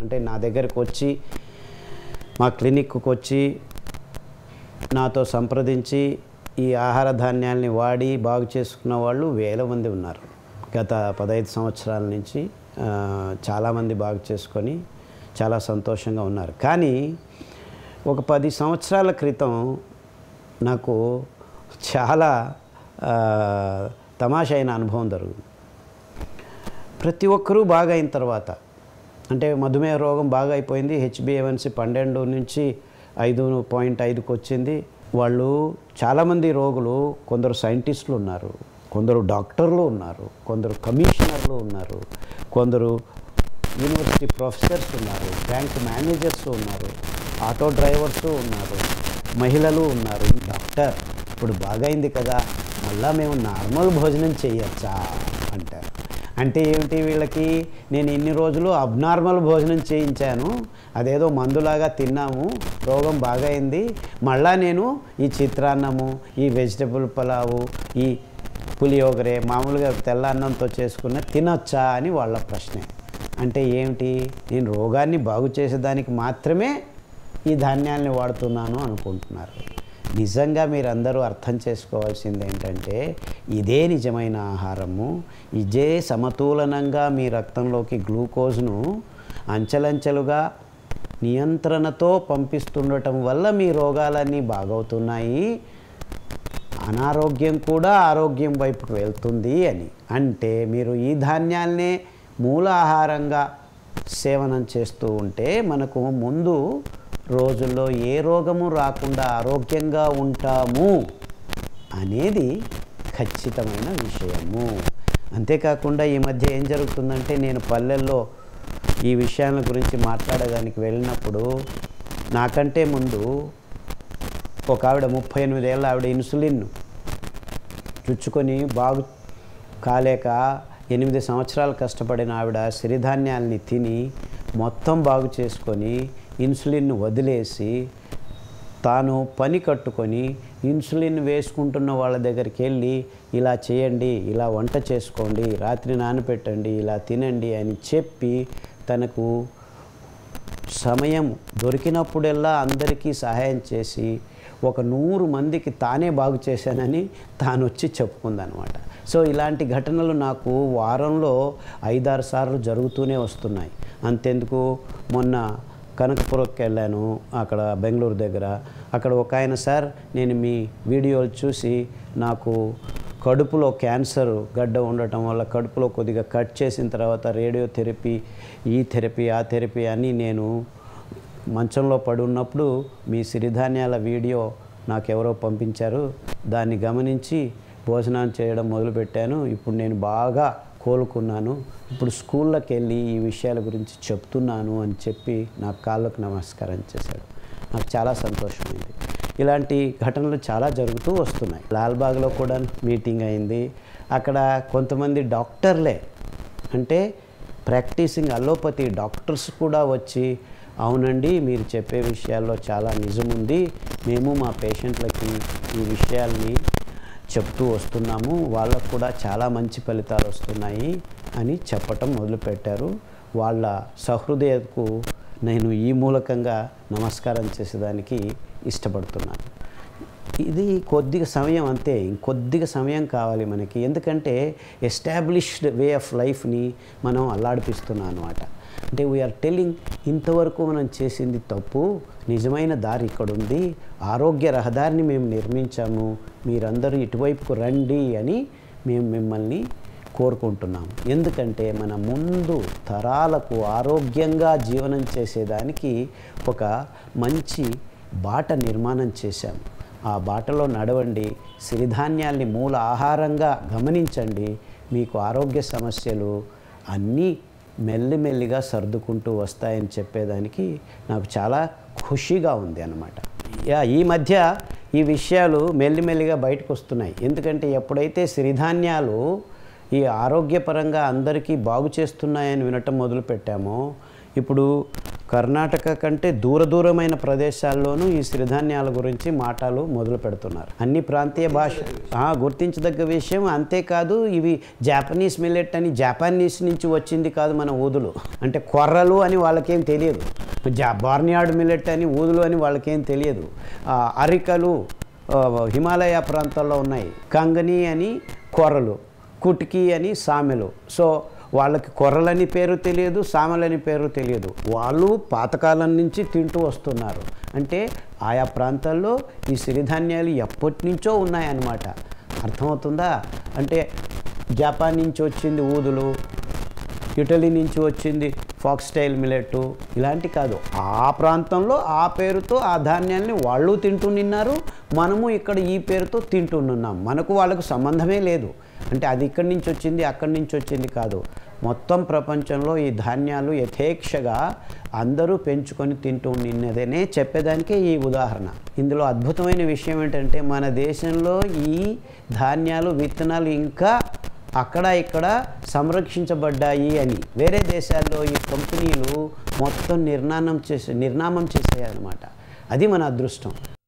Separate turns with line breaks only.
అంటే నా దగ్గరకు వచ్చి మా క్లినిక్కు వచ్చి నాతో సంప్రదించి ఈ ఆహార ధాన్యాల్ని వాడి బాగు చేసుకున్న వాళ్ళు వేల మంది ఉన్నారు గత పదహైదు సంవత్సరాల నుంచి ఆ, చాలామంది బాగు చేసుకొని చాలా సంతోషంగా ఉన్నారు కానీ ఒక పది సంవత్సరాల క్రితం నాకు చాలా ఆ, తమాషా అయిన అనుభవం జరుగుతుంది ప్రతి ఒక్కరూ బాగా అయిన తర్వాత అంటే మధుమేహ రోగం బాగా అయిపోయింది హెచ్బిఏవన్సి పన్నెండు నుంచి ఐదు పాయింట్ ఐదుకి వచ్చింది వాళ్ళు చాలామంది రోగులు కొందరు సైంటిస్టులు ఉన్నారు కొందరు డాక్టర్లు ఉన్నారు కొందరు కమిషనర్లు ఉన్నారు కొందరు యూనివర్సిటీ ప్రొఫెసర్స్ ఉన్నారు బ్యాంక్ మేనేజర్స్ ఉన్నారు ఆటో డ్రైవర్స్ ఉన్నారు మహిళలు ఉన్నారు డాక్టర్ ఇప్పుడు బాగైంది కదా మళ్ళా మేము నార్మల్ భోజనం చేయొచ్చా అంటారు అంటే ఏమిటి వీళ్ళకి నేను ఇన్ని రోజులు అబ్నార్మల్ భోజనం చేయించాను అదేదో మందులాగా తిన్నాము రోగం బాగైంది మళ్ళా నేను ఈ చిత్రాన్నము ఈ వెజిటబుల్ పలావు ఈ పులియోగరే మామూలుగా తెల్ల అన్నంతో చేసుకున్న తినొచ్చా అని వాళ్ళ ప్రశ్నే అంటే ఏమిటి నేను రోగాన్ని బాగు చేసేదానికి మాత్రమే ఈ ధాన్యాల్ని వాడుతున్నాను అనుకుంటున్నారు నిజంగా మీరందరూ అర్థం చేసుకోవాల్సింది ఏంటంటే ఇదే నిజమైన ఆహారము ఇదే సమతూలనంగా మీ రక్తంలోకి గ్లూకోజ్ను అంచెలంచెలుగా నియంత్రణతో పంపిస్తుండటం వల్ల మీ రోగాలన్నీ బాగవుతున్నాయి అనారోగ్యం కూడా ఆరోగ్యం వైపుకు వెళ్తుంది అని అంటే మీరు ఈ ధాన్యాల్నే మూల ఆహారంగా సేవనం చేస్తూ ఉంటే మనకు ముందు రోజుల్లో ఏ రోగము రాకుండా ఆరోగ్యంగా ఉంటాము అనేది ఖచ్చితమైన విషయము అంతేకాకుండా ఈ మధ్య ఏం జరుగుతుందంటే నేను పల్లెల్లో ఈ విషయాల గురించి మాట్లాడడానికి వెళ్ళినప్పుడు నాకంటే ముందు ఒక ఆవిడ ముప్పై ఎనిమిదేళ్ళ ఆవిడ ఇన్సులిన్ చుచ్చుకొని బాగు కాలేక ఎనిమిది సంవత్సరాలు కష్టపడిన ఆవిడ సిరిధాన్యాల్ని తిని మొత్తం బాగు చేసుకొని ఇన్సులిన్ వదిలేసి తాను పని కట్టుకొని ఇన్సులిన్ వేసుకుంటున్న వాళ్ళ దగ్గరికి వెళ్ళి ఇలా చేయండి ఇలా వంట చేసుకోండి రాత్రి నానపెట్టండి ఇలా తినండి అని చెప్పి తనకు సమయం దొరికినప్పుడల్లా అందరికీ సహాయం చేసి ఒక నూరు మందికి తానే బాగు చేశానని తాను వచ్చి చెప్పుకుందనమాట సో ఇలాంటి ఘటనలు నాకు వారంలో ఐదారు సార్లు జరుగుతూనే వస్తున్నాయి అంతెందుకు మొన్న కనకపురంకి వెళ్ళాను అక్కడ బెంగళూరు దగ్గర అక్కడ ఒక ఆయన సార్ నేను మీ వీడియోలు చూసి నాకు కడుపులో క్యాన్సర్ గడ్డ ఉండటం వల్ల కడుపులో కొద్దిగా కట్ చేసిన తర్వాత రేడియోథెరపీ ఈ థెరపీ ఆ థెరపీ అని నేను మంచంలో పడి ఉన్నప్పుడు మీ సిరిధాన్యాల వీడియో నాకెవరో పంపించారు దాన్ని గమనించి భోజనం చేయడం మొదలుపెట్టాను ఇప్పుడు నేను బాగా కోలుకున్నాను ఇప్పుడు స్కూళ్ళకి వెళ్ళి ఈ విషయాల గురించి చెప్తున్నాను అని చెప్పి నా కాళ్ళకు నమస్కారం చేశాడు నాకు చాలా సంతోషమైంది ఇలాంటి ఘటనలు చాలా జరుగుతూ వస్తున్నాయి లాల్బాగ్లో కూడా మీటింగ్ అయింది అక్కడ కొంతమంది డాక్టర్లే అంటే ప్రాక్టీసింగ్ అలోపతి డాక్టర్స్ కూడా వచ్చి అవునండి మీరు చెప్పే విషయాల్లో చాలా నిజం ఉంది మేము మా పేషెంట్లకి ఈ విషయాల్ని చెప్తూ వస్తున్నాము వాళ్ళకు కూడా చాలా మంచి ఫలితాలు వస్తున్నాయి అని చెప్పటం మొదలుపెట్టారు వాళ్ళ సహృదయకు నేను ఈ మూలకంగా నమస్కారం చేసేదానికి ఇష్టపడుతున్నాను ఇది కొద్దిగా సమయం అంతే ఇంకొద్దిగా సమయం కావాలి మనకి ఎందుకంటే ఎస్టాబ్లిష్డ్ వే ఆఫ్ లైఫ్ని మనం అల్లాడిపిస్తున్నాం అనమాట అంటే వీఆర్ టెల్లింగ్ ఇంతవరకు మనం చేసింది తప్పు నిజమైన దారి ఇక్కడ ఉంది ఆరోగ్య రహదారిని మేము నిర్మించాము మీరందరూ ఇటువైపుకు రండి అని మేము మిమ్మల్ని కోరుకుంటున్నాం ఎందుకంటే మన ముందు తరాలకు ఆరోగ్యంగా జీవనం చేసేదానికి ఒక మంచి బాట నిర్మాణం చేశాం ఆ బాటలో నడవండి సిరిధాన్యాల్ని మూల ఆహారంగా గమనించండి మీకు ఆరోగ్య సమస్యలు అన్నీ మెల్లిమెల్లిగా సర్దుకుంటూ వస్తాయని చెప్పేదానికి నాకు చాలా ఖుషిగా ఉంది అన్నమాట యా ఈ మధ్య ఈ విషయాలు మెల్లిమెల్లిగా బయటకు వస్తున్నాయి ఎందుకంటే ఎప్పుడైతే సిరిధాన్యాలు ఈ ఆరోగ్యపరంగా అందరికీ బాగు చేస్తున్నాయని వినటం మొదలుపెట్టామో ఇప్పుడు కర్ణాటక కంటే దూర దూరమైన ప్రదేశాల్లోనూ ఈ సిరిధాన్యాల గురించి మాటలు మొదలు పెడుతున్నారు అన్ని ప్రాంతీయ భాష ఆ, గుర్తించదగ్గ విషయం అంతేకాదు ఇవి జాపనీస్ మిల్లెట్ అని జాపానీస్ నుంచి వచ్చింది కాదు మన ఊదులు అంటే కొర్రలు అని వాళ్ళకేం తెలియదు జా బార్నియార్డ్ మిల్లెట్ అని ఊదులు అని వాళ్ళకేం తెలియదు ఆ, అరికలు ఆ, హిమాలయ ప్రాంతాల్లో ఉన్నాయి కంగని అని కొర్రలు కుటికి అని సామెలు సో వాళ్ళకి కొర్రలని పేరు తెలియదు సామెలని పేరు తెలియదు వాళ్ళు పాతకాలం నుంచి తింటూ వస్తున్నారు అంటే ఆయా ప్రాంతాల్లో ఈ సిరిధాన్యాలు ఎప్పటి నుంచో ఉన్నాయన్నమాట అర్థమవుతుందా అంటే జపాన్ నుంచి వచ్చింది ఊదులు ఇటలీ నుంచి వచ్చింది ఫాక్స్ స్టైల్ మిలెట్ ఇలాంటి కాదు ఆ ప్రాంతంలో ఆ పేరుతో ఆ ధాన్యాల్ని వాళ్ళు తింటూ నిన్నారు మనము ఇక్కడ ఈ పేరుతో తింటున్నాం మనకు వాళ్ళకు సంబంధమే లేదు అంటే అది ఇక్కడి నుంచి వచ్చింది అక్కడి నుంచి వచ్చింది కాదు మొత్తం ప్రపంచంలో ఈ ధాన్యాలు యథేక్షగా అందరూ పెంచుకొని తింటూ నిన్నదనే చెప్పేదానికే ఈ ఉదాహరణ ఇందులో అద్భుతమైన విషయం ఏంటంటే మన దేశంలో ఈ ధాన్యాలు విత్తనాలు ఇంకా అక్కడ ఇక్కడ సంరక్షించబడ్డాయి అని వేరే దేశాల్లో ఈ కంపెనీలు మొత్తం నిర్నామం చేసే నిర్నామం చేసాయి అన్నమాట అది మన అదృష్టం